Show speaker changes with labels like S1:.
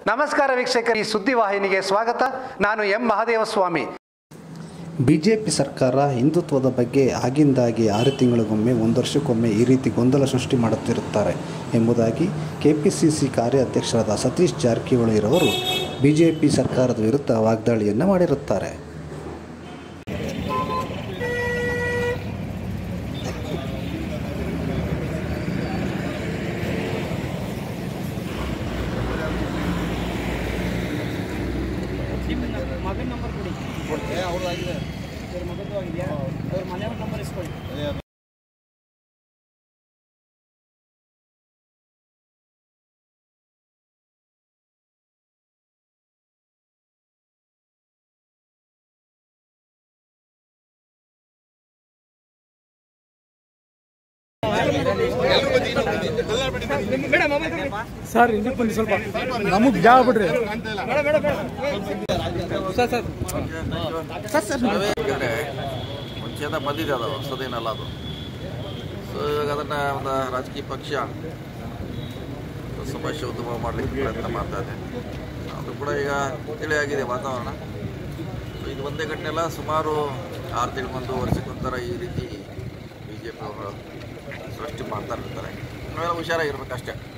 S1: ನಮಸ್ಕಾರ ವೀಕ್ಷಕರು ಈ ಸುದ್ದಿವಾಹಿನಿಗೆ ಸ್ವಾಗತ ನಾನು ಎಂ ಮಹದೇವಸ್ವಾಮಿ
S2: ಬಿಜೆಪಿ ಸರ್ಕಾರ ಹಿಂದುತ್ವದ ಬಗ್ಗೆ ಆಗಿಂದಾಗಿ ಆರು ತಿಂಗಳಿಗೊಮ್ಮೆ ಒಂದು ವರ್ಷಕ್ಕೊಮ್ಮೆ ಈ ರೀತಿ ಗೊಂದಲ ಸೃಷ್ಟಿ ಮಾಡುತ್ತಿರುತ್ತಾರೆ ಎಂಬುದಾಗಿ ಕೆಪಿಸಿಸಿ ಕಾರ್ಯಾಧ್ಯಕ್ಷರಾದ ಸತೀಶ್ ಜಾರಕಿಹೊಳಿರವರು ಬಿಜೆಪಿ ಸರ್ಕಾರದ ವಿರುದ್ಧ ವಾಗ್ದಾಳಿಯನ್ನು ಮಾಡಿರುತ್ತಾರೆ
S3: ಮಗನ ನಂಬರ್ ಕೊಡಿ ಅವ್ರ ಮಗದ್ದು ಆಗಿದೆಯಾ ಅವ್ರ ಮನೆಯವ್ರ ನಂಬರ್ ಇಸ್ಕೊಳ್ಳಿ
S4: ಸರ್ ಹಿಂದಕ್ಕೆ ಬನ್ನಿ ಸ್ವಲ್ಪ ನಮಗೆ ಜಾಗ ಬಿಡ್ರಿ
S5: ಯಾಕಂದರೆ ಮುಂಚೆಯಿಂದ ಬಂದಿದೆ ಅದು ಹೊಸದೇನಲ್ಲ ಅದು ಸೊ ಇವಾಗ ಅದನ್ನು ಒಂದು ರಾಜಕೀಯ ಪಕ್ಷ ಸಮಸ್ಯೆ ಉದ್ಯಮ ಮಾಡಲಿಕ್ಕೆ ಪ್ರಯತ್ನ ಮಾಡ್ತಾ ಇದೆ ಅದು ಕೂಡ ಈಗ ತಿಳಿಯಾಗಿದೆ ವಾತಾವರಣ ಸೊ ಇದು ಒಂದೇ ಘಟನೆ ಅಲ್ಲ ಸುಮಾರು ಆರು ತಿಂಗಳಿಗೊಂದು ವರ್ಷಕ್ಕೊಂಥರ ಈ ರೀತಿ ಬಿ ಜೆ ಪಿ ಅವರು ಸೃಷ್ಟಿ ಮಾಡ್ತಾ ಇರ್ತಾರೆ ನಾವೆಲ್ಲ ಹುಷಾರಾಗಿರ್ಬೇಕಷ್ಟೇ